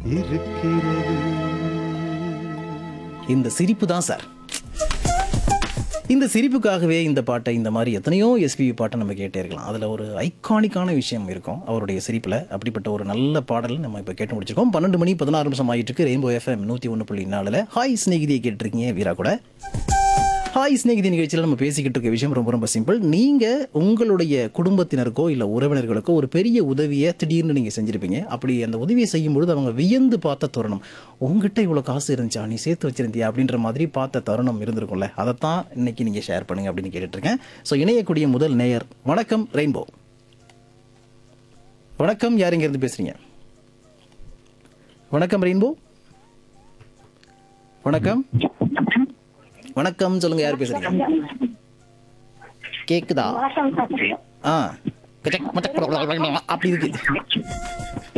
இருக்கிறது இந்த சிரிப்பு தான் சார் இந்த சிரிப்புக்காகவே இந்த பாட்டை இந்த மாதிரி எத்தனையோ எஸ்பிபி பாட்டை நம்ம கேட்டே இருக்கலாம் அதில் ஒரு ஐகானிக்கான விஷயம் இருக்கும் அவருடைய சிரிப்பில் அப்படிப்பட்ட ஒரு நல்ல பாடல் நம்ம இப்போ கேட்டு முடிச்சிருக்கோம் பன்னெண்டு மணி பதினாறு நிமிஷம் ஆகிட்டு இருக்கு ரெயின்போ எஃப்எம் நூற்றி ஒன்று புள்ளி நாலில் ஹாய் ஸ்நேகிதியை கேட்டிருக்கீங்க வீரா கூட ஹாய் ஸ்நேகிதி நிகழ்ச்சியில் நம்ம பேசிக்கிட்டு இருக்க விஷயம் ரொம்ப ரொம்ப சிம்பிள் நீங்கள் உங்களுடைய குடும்பத்தினருக்கோ இல்லை உறவினர்களுக்கோ ஒரு பெரிய உதவியை திடீர்னு நீங்கள் செஞ்சுருப்பீங்க அப்படி அந்த உதவியை செய்யும்பொழுது அவங்க வியந்து பார்த்த தருணம் உங்ககிட்ட இவ்வளோ காசு இருந்துச்சா நீ சேர்த்து வச்சிருந்தியா அப்படின்ற மாதிரி பார்த்த தருணம் இருந்திருக்கும்ல அதைத்தான் இன்னைக்கு நீங்கள் ஷேர் பண்ணுங்க அப்படின்னு கேட்டுட்டு இருக்கேன் ஸோ இணையக்கூடிய முதல் நேயர் வணக்கம் ரெயின்போ வணக்கம் யார் இருந்து பேசுறீங்க வணக்கம் ரெயின்போ வணக்கம் வணக்கம் சொல்லுங்க யார் பேசுறீங்க கேக்குதா ஆ கச்சக் மச்சக் அப்படி இருக்கு